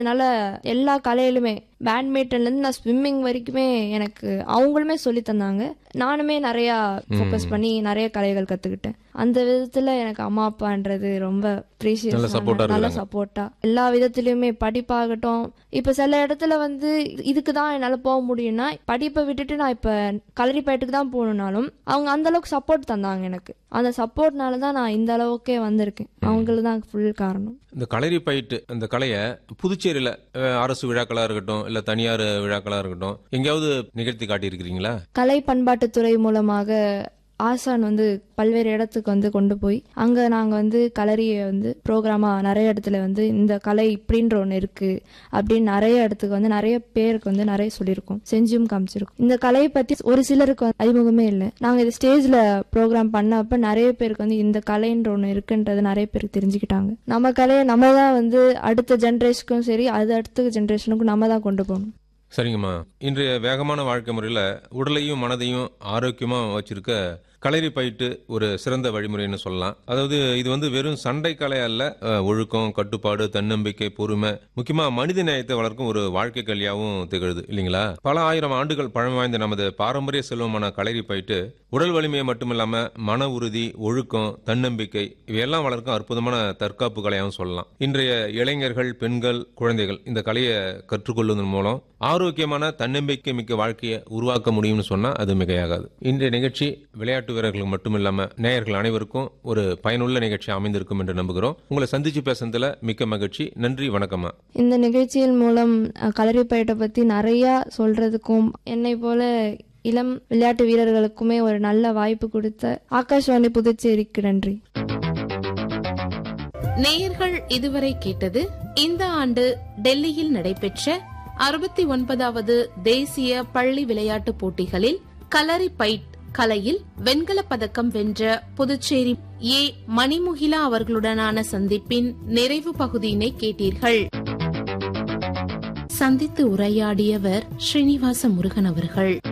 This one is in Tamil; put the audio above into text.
அதனால எல்லா கலையிலுமே பேட்மிண்டன்லேருந்து நான் ஸ்விம்மிங் வரைக்குமே எனக்கு அவங்களுமே சொல்லி தந்தாங்க நானுமே நிறையா ஃபோக்கஸ் பண்ணி நிறைய கலைகள் கற்றுக்கிட்டேன் அந்த விதத்தில் எனக்கு அம்மா அப்பான்றது ரொம்ப நல்ல ப்ரீஷியஸ் support-ஆ நல்ல இருக்காங்க. சப்போர்ட்டா எல்லா விதத்துலயுமே படிப்பாகட்டும் இப்ப சில இடத்துல வந்து இதுக்கு தான் என்னால போக முடியும்னா படிப்பை விட்டுட்டு நான் இப்ப கலரி பயட்டுக்கு தான் போகணும்னாலும் அவங்க அந்த அளவுக்கு சப்போர்ட் தந்தாங்க எனக்கு அந்த சப்போர்ட்னால தான் நான் இந்த அளவுக்கே வந்திருக்கேன் அவங்களுக்கு தான் ஃபுல் காரணம் இந்த களரி பயிட்டு அந்த கலையை புதுச்சேரியில அஹ், அரசு விழாக்களா இருக்கட்டும் இல்ல தனியார் விழாக்களா இருக்கட்டும் எங்கேயாவது நிகழ்த்தி காட்டியிருக்கிறீங்களா கலை பண்பாட்டுத்துறை மூலமாக ஆசான் வந்து பல்வேறு இடத்துக்கு வந்து கொண்டு போய் அங்க நாங்க வந்து கலரியை வந்து ப்ரோக்ராமா நிறைய இடத்துல வந்து இந்த கலை இப்படின்ற ஒன்று இருக்கு அப்படின்னு நிறைய இடத்துக்கு வந்து நிறைய பேருக்கு வந்து நிறைய சொல்லியிருக்கோம் செஞ்சும் காமிச்சிருக்கோம் இந்த கலையை பத்தி ஒரு சிலருக்கு வந்து அறிமுகமே இல்லை நாங்க இது ஸ்டேஜ்ல ப்ரோக்ராம் பண்ணப்ப நிறைய பேருக்கு வந்து இந்த கலைன்ற ஒன்று இருக்குன்றது நிறைய பேருக்கு தெரிஞ்சுக்கிட்டாங்க நம்ம கலையை நம்ம தான் வந்து அடுத்த ஜென்ரேஷனுக்கும் சரி அது அடுத்த ஜென்ரேஷனுக்கும் நம்ம தான் கொண்டு போகணும் சரிங்கம்மா இன்றைய வேகமான வாழ்க்கை முறையில் உடலையும் மனதையும் ஆரோக்கியமா வச்சிருக்க களரி பயிட்டு ஒரு சிறந்த வழிமுறைன்னு சொல்லலாம் அதாவது இது வந்து வெறும் சண்டை கலை அல்ல அஹ், ஒழுக்கம் கட்டுப்பாடு தன்னம்பிக்கை பொறுமை முக்கியமா மனித நேயத்தை வளர்க்கும் ஒரு வாழ்க்கை கல்வியாகவும் திகழுது இல்லைங்களா பல ஆயிரம் ஆண்டுகள் பழமை வாய்ந்த நமது பாரம்பரிய செல்வமான களரி பயிட்டு உடல் வலிமையை மட்டுமில்லாம மன உறுதி ஒழுக்கம் தன்னம்பிக்கை இவையெல்லாம் வளர்க்கும் அற்புதமான தற்காப்பு கலையாகவும் சொல்லலாம் இன்றைய இளைஞர்கள் பெண்கள் குழந்தைகள் இந்த கலையை கற்றுக்கொள்வதன் மூலம் ஆரோக்கியமான தன்னம்பிக்கை மிக்க வாழ்க்கையை உருவாக்க முடியும்னு சொன்னா அது மிகையாகாது இன்றைய நிகழ்ச்சி விளையாட்டு வீரர்களுக்கு மட்டுமில்லாம நேயர்கள் அனைவருக்கும் ஒரு பயனுள்ள நிகழ்ச்சி அமைந்திருக்கும் என்று நம்புகிறோம் உங்களை சந்திச்சு பேசுனதுல மிக்க மகிழ்ச்சி நன்றி வணக்கம்மா இந்த நிகழ்ச்சியின் மூலம் அஹ், களரி பயிட்டை பத்தி நிறைய சொல்றதுக்கும் என்னை போல இளம் விளையாட்டு வீரர்களுக்குமே ஒரு நல்ல வாய்ப்பு கொடுத்த ஆகாஷ்வாணி புதுச்சேரிக்கு நன்றி நேயர்கள் இதுவரை கேட்டது இந்த ஆண்டு டெல்லியில் நடைபெற்ற அறுபத்தி ஒன்பதாவது தேசிய பள்ளி விளையாட்டுப் போட்டிகளில் கலரி பைட் கலையில் வெண்கலப் பதக்கம் வென்ற புதுச்சேரி ஏ மணிமுகிலா அவர்களுடனான சந்திப்பின் நிறைவு பகுதியினை கேட்டீர்கள் சந்தித்து உரையாடியவர் ஸ்ரீனிவாச முருகன் அவர்கள்